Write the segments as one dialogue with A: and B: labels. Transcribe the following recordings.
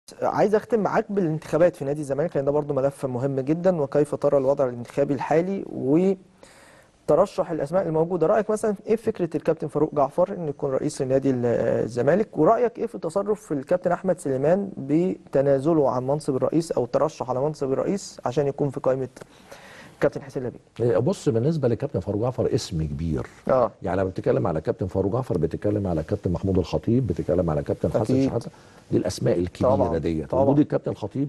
A: عايز اختم معاك بالانتخابات في نادي الزمالك لان ده برضو ملف مهم جدا وكيف ترى الوضع الانتخابي الحالي وترشح الاسماء الموجوده رايك مثلا ايه في فكره الكابتن فاروق جعفر انه يكون رئيس لنادي الزمالك ورايك ايه في تصرف في الكابتن احمد سليمان بتنازله عن منصب الرئيس او الترشح على منصب الرئيس عشان يكون في قائمه كابتن حسين لبيب
B: بص بالنسبه لكابتن فاروق جعفر اسم كبير
A: اه
B: يعني لما بتتكلم على كابتن فاروق جعفر بتتكلم على كابتن محمود الخطيب بتتكلم على كابتن حسن
A: أكيد.
B: شحاته دي الاسماء الكبيره
A: طبعاً،
B: ديت
A: طبعاً.
B: وجود الكابتن الخطيب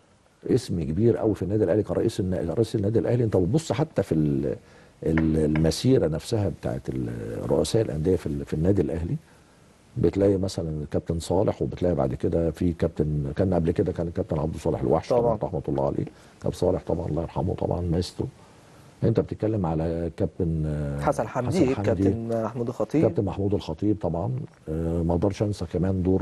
B: اسم كبير قوي في النادي الاهلي كرئيس النا- رئيس النادي الاهلي انت بتبص حتى في ال- ال- المسيره نفسها بتاعت ال- رؤساء الانديه في ال- في النادي الاهلي بتلاقي مثلا الكابتن صالح وبتلاقي بعد كده في كابتن كان قبل كده كان الكابتن عبد صالح الوحش
A: طبعاً.
B: طبعا رحمه الله عليه كابتن صالح طبعا الله يرحمه طبعا مايسترو انت بتتكلم على كابتن آه،
A: حسن حمدي كابتن محمود الخطيب
B: كابتن محمود الخطيب طبعا آه، ما اقدرش انسى كمان دور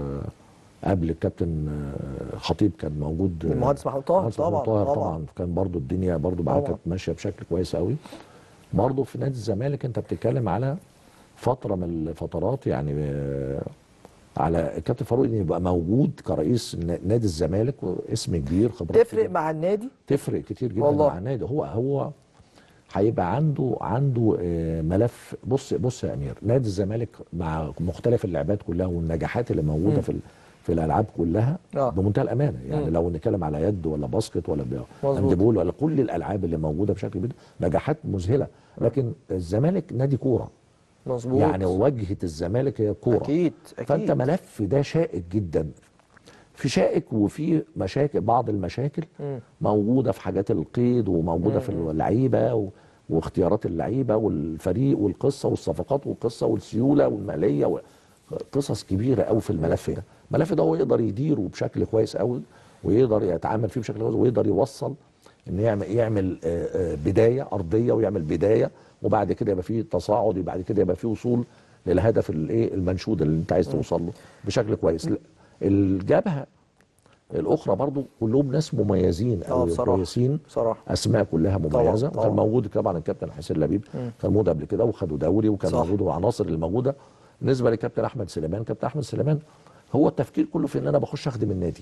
B: آه، قبل الكابتن آه، خطيب كان موجود آه،
A: المهندس محمود طاهر
B: المهندس محمود
A: طبعاً،
B: طاهر
A: طبعاً.
B: طبعا كان برضو الدنيا برضو معاه
A: طبعاً.
B: كانت ماشيه بشكل كويس قوي برضو في نادي الزمالك انت بتتكلم على فتره من الفترات يعني آه، على الكابتن فاروق انه يبقى موجود كرئيس نا- نادي الزمالك اسم كبير خبرات
A: تفرق
B: كبيرة.
A: مع النادي
B: تفرق كتير جدا
A: والله.
B: مع النادي هو هو هيبقى عنده عنده آه، ملف بص بص يا امير نادي الزمالك مع مختلف اللعبات كلها والنجاحات اللي موجوده
A: مم.
B: في ال- في الالعاب كلها
A: آه.
B: بمنتهى الامانه يعني
A: مم.
B: لو نتكلم على يد ولا باسكت ولا ب-
A: مظبوط.
B: هاندبول ولا كل الالعاب اللي موجوده بشكل كبير نجاحات مذهله لكن الزمالك نادي كوره
A: مظبوط
B: يعني واجهه الزمالك هي كوره
A: اكيد اكيد
B: فانت ملف ده شائك جدا في شائك وفي مشاكل بعض المشاكل
A: مم.
B: موجوده في حاجات القيد وموجوده في اللعيبه و... واختيارات اللعيبه والفريق والقصه والصفقات والقصه والسيوله والماليه و... قصص كبيره قوي في الملف ده الملف ده هو يقدر يديره بشكل كويس قوي ويقدر يتعامل فيه بشكل كويس ويقدر يوصل ان يعمل يعمل آه، آه، بدايه ارضيه ويعمل بدايه وبعد كده يبقى فيه تصاعد وبعد كده يبقى فيه وصول للهدف الايه المنشود اللي انت عايز توصل له بشكل كويس الجبهه الاخرى برضو كلهم ناس مميزين
A: اه
B: او
A: بصراحه
B: كويسين
A: بصراحه
B: اسماء كلها مميزه
A: طبعاً.
B: وكان موجود طبعا الكابتن حسين لبيب
A: مم.
B: كان موجود قبل كده وخدوا دوري وكان
A: صح.
B: موجود والعناصر اللي موجوده بالنسبه لكابتن احمد سليمان كابتن احمد سليمان هو التفكير كله في ان انا بخش اخدم النادي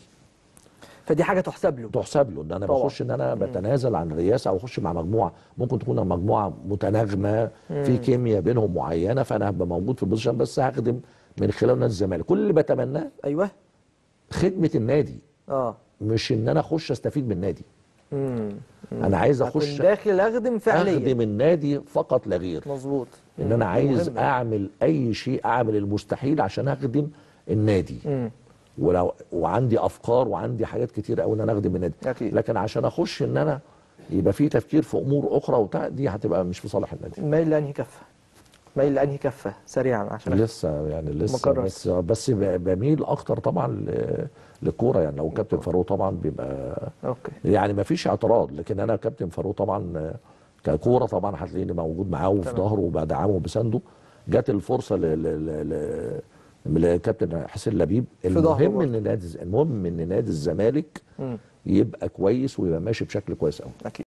A: فدي حاجه تحسب له
B: تحسب له ان انا
A: طبعاً.
B: بخش ان انا بتنازل عن الرئاسه او اخش مع مجموعه ممكن تكون مجموعه متناغمه في كيمياء بينهم معينه فانا هبقى موجود في البوزيشن بس هخدم من خلال نادي الزمالك كل اللي بتمناه
A: ايوه
B: خدمه النادي
A: اه
B: مش ان انا اخش استفيد من النادي
A: امم
B: انا عايز
A: اكون
B: اخش
A: داخل اخدم فعليا
B: اخدم النادي فقط لا غير
A: مظبوط
B: ان انا عايز
A: مهم.
B: اعمل اي شيء اعمل المستحيل عشان اخدم النادي
A: مم.
B: ولو وعندي افكار وعندي حاجات كتير قوي ان انا اخدم النادي
A: أكيد.
B: لكن عشان اخش ان انا يبقى في تفكير في امور اخرى وبتاع دي هتبقى مش في صالح النادي
A: مايل لانهي كفه مايل لانهي كفه سريعا عشان
B: لسه يعني لسه
A: مكرس.
B: بس بس ب- بميل اكتر طبعا ل- للكوره يعني لو كابتن فاروق طبعا بيبقى
A: اوكي
B: يعني ما فيش اعتراض لكن انا كابتن فاروق طبعا ككوره طبعا هتلاقيني موجود معاه وفي
A: تمام.
B: ظهره وبدعمه وبسنده جت الفرصه ل- ل- ل- ل- لكابتن حسين لبيب
A: ظهره
B: المهم
A: برضه.
B: ان نادي المهم ان نادي الزمالك
A: مم.
B: يبقى كويس ويبقى ماشي بشكل كويس قوي
A: اكيد